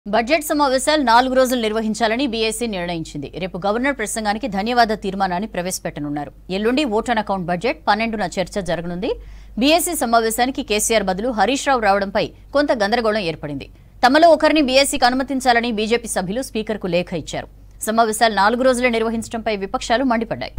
budget సమావేశాలు నాలుగు రోజులు నిర్వహించాలని బీఏసీ నిర్ణయించింది రేపు గవర్నర్ ప్రసంగానికి ధన్యవాద తీర్మానాన్ని ప్రవేశపెట్టనున్నారు ఎల్లుండి ఓటాన్ అకౌంట్ బడ్జెట్ పన్నెండున చర్చ జరగనుంది బీఏసీ సమావేశానికి కేసీఆర్ బదులు హరీష్ రావు రావడంపై కొంత గందరగోళం ఏర్పడింది తమలో ఒకరిని బీఏసీకి అనుమతించాలని బీజేపీ సభ్యులు స్పీకర్కు లేఖ ఇచ్చారు సమావేశాలు నాలుగు రోజులే నిర్వహించడంపై విపక్షాలు మండిపడ్డాయి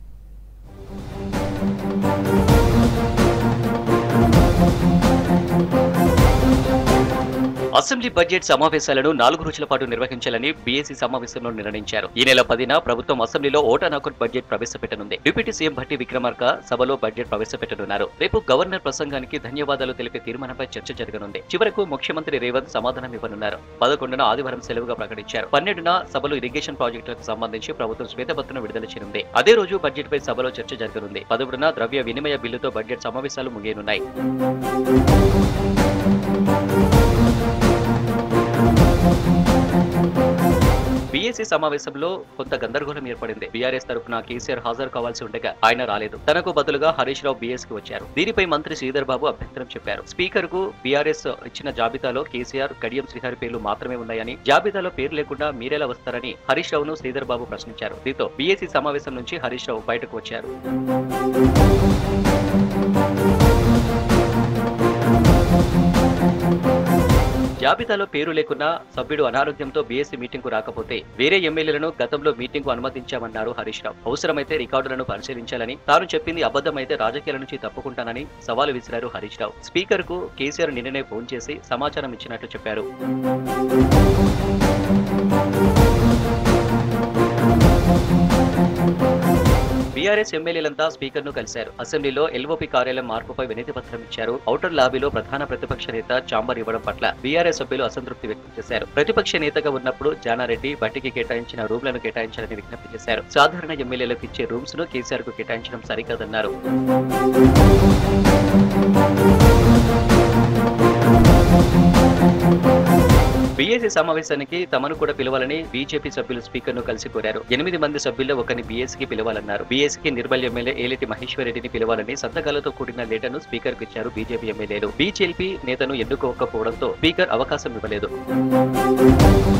అసెంబ్లీ బడ్జెట్ సమావేశాలను నాలుగు రోజుల పాటు నిర్వహించాలని బీఎస్సీ సమావేశంలో నిర్ణయించారు ఈ నెల పదిన ప్రభుత్వం అసెంబ్లీలో ఓటాన్ అకౌంట్ బడ్జెట్ ప్రవేశపెట్టనుంది డిప్యూటీ సీఎం భట్టి విక్రమార్క సభలో బడ్జెట్ ప్రవేశపెట్టనున్నారు రేపు గవర్నర్ ప్రసంగానికి ధన్యవాదాలు తెలిపే తీర్మానంపై చర్చ జరగనుంది చివరకు ముఖ్యమంత్రి రేవంత్ సమాధానం ఇవ్వనున్నారు పదకొండున ఆదివారం సెలవుగా ప్రకటించారు పన్నెండున సభలో ఇరిగేషన్ ప్రాజెక్టులకు సంబంధించి ప్రభుత్వం శ్వేతపత్రం విడుదల చేయనుంది అదే రోజు బడ్జెట్ పై సభలో చర్చ జరగనుంది పదకొండున ద్రవ్య వినిమయ బిల్లుతో బడ్జెట్ సమావేశాలు ముగియనున్నాయి బీఎస్సీ సమావేశంలో కొంత గందరగోళం ఏర్పడింది బీఆర్ఎస్ తరపున కేసీఆర్ హాజరు కావాల్సి ఉండగా ఆయన రాలేదు తనకు బదులుగా హరీష్ రావు బీఎస్ కి వచ్చారు దీనిపై మంత్రి శ్రీధర్ బాబు అభ్యంతరం చెప్పారు స్పీకర్ కు బీఆర్ఎస్ ఇచ్చిన జాబితాలో కేసీఆర్ కడియం శ్రీహరి పేర్లు మాత్రమే ఉన్నాయని జాబితాలో పేరు లేకుండా మీరెలా వస్తారని హరీష్ రావును శ్రీధర్ బాబు ప్రశ్నించారు దీంతో బీఎస్సీ సమావేశం నుంచి హరీష్ రావు బయటకు వచ్చారు జాబితాలో పేరు లేకున్నా సభ్యుడు అనారోగ్యంతో బీఎస్సీ మీటింగ్ కు రాకపోతే వేరే ఎమ్మెల్యేలను గతంలో మీటింగ్ కు అనుమతించామన్నారు హరీష్ రావు అవసరమైతే రికార్డులను పరిశీలించాలని తాను చెప్పింది అబద్ధమైతే రాజకీయాల నుంచి తప్పుకుంటానని సవాలు విసిరారు హరీష్ రావు స్పీకర్ కు కేసీఆర్ నిన్ననే ఫోన్ చేసి సమాచారం ఇచ్చినట్లు చెప్పారు బీఆర్ఎస్ ఎమ్మెల్యేలంతా స్పీకర్ ను కలిశారు అసెంబ్లీలో ఎల్ఓపి కార్యాలయం మార్పుపై వినతి పత్రం ఇచ్చారు ఔటర్ లాబీలో ప్రధాన ప్రతిపక్ష నేత చాంబర్ ఇవ్వడం పట్ల బీఆర్ఎస్ సభ్యులు అసంతృప్తి వ్యక్తం చేశారు ప్రతిపక్ష నేతగా ఉన్నప్పుడు జానారెడ్డి బట్టికి కేటాయించిన రూమ్లను కేటాయించాలని విజ్ఞప్తి చేశారు సాధారణ ఎమ్మెల్యేలకు ఇచ్చే రూమ్స్ ను కేసీఆర్ కు కేటాయించడం సరికాదన్నారు బీఏసీ సమావేశానికి తమను కూడా పిలవాలని బీజేపీ సభ్యులు స్పీకర్ ను కలిసి కోరారు ఎనిమిది మంది సభ్యుల్లో ఒకరిని బీఎస్సీకి పిలవాలన్నారు బీఎస్సీకి నిర్మల్ ఎమ్మెల్యే ఏలిటి మహేశ్వర్ రెడ్డిని పిలవాలని సంతకాలతో కూడిన లెటర్ను స్పీకర్ కు ఇచ్చారు బీజేపీ ఎమ్మెల్యేలు బీజేపీ నేతను ఎన్నుకోకపోవడంతో స్పీకర్ అవకాశం ఇవ్వలేదు